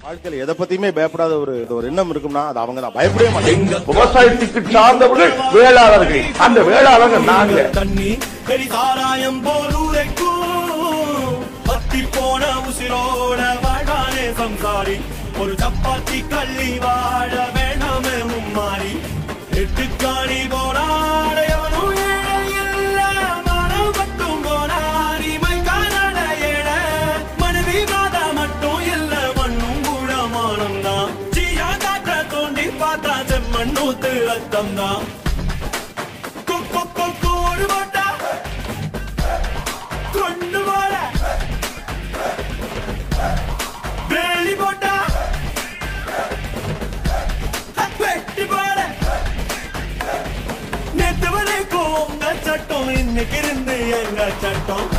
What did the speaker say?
வாழ்க்கையில எதை பத்தியுமே பயப்படாத ஒரு ஒரு எண்ணம் இருக்கும்னா அது அவங்க தான் பயப்படவே மாட்டாங்க விவசாயத்துக்கு சார்ந்தவர்கள் வேளாளர்கள் அந்த வேளாளர்கள் நாங்க தண்ணி கரி சாராயம் போல் உரைக்கும் பத்தி போன உசிரோட வாழ்வானே சம்சாரி ஒரு சப்பாத்தி கள்ளி வாழ வேணாமே மும்மாறி எட்டு காணி போனாட எவனும் ஏழை இல்ல, மனம் மட்டும் போனார். இமை காணாத ஏழை. மனைவி மாதா மட்டும் இல்ல, மண்ணும் கூட மானம்தான். ஜீயா காற்ற தோண்டி பார்த்தா செம்மண் நூத்து ரத்தம்தான் கொக்கோ கொக்கோ ஒரு போட்டா கொண்டு போல வேலி போட்டா வெட்டி போல நேத்து வரைக்கும் உங்க சட்டம் இன்னைக்கு இருந்து எங்க சட்டம்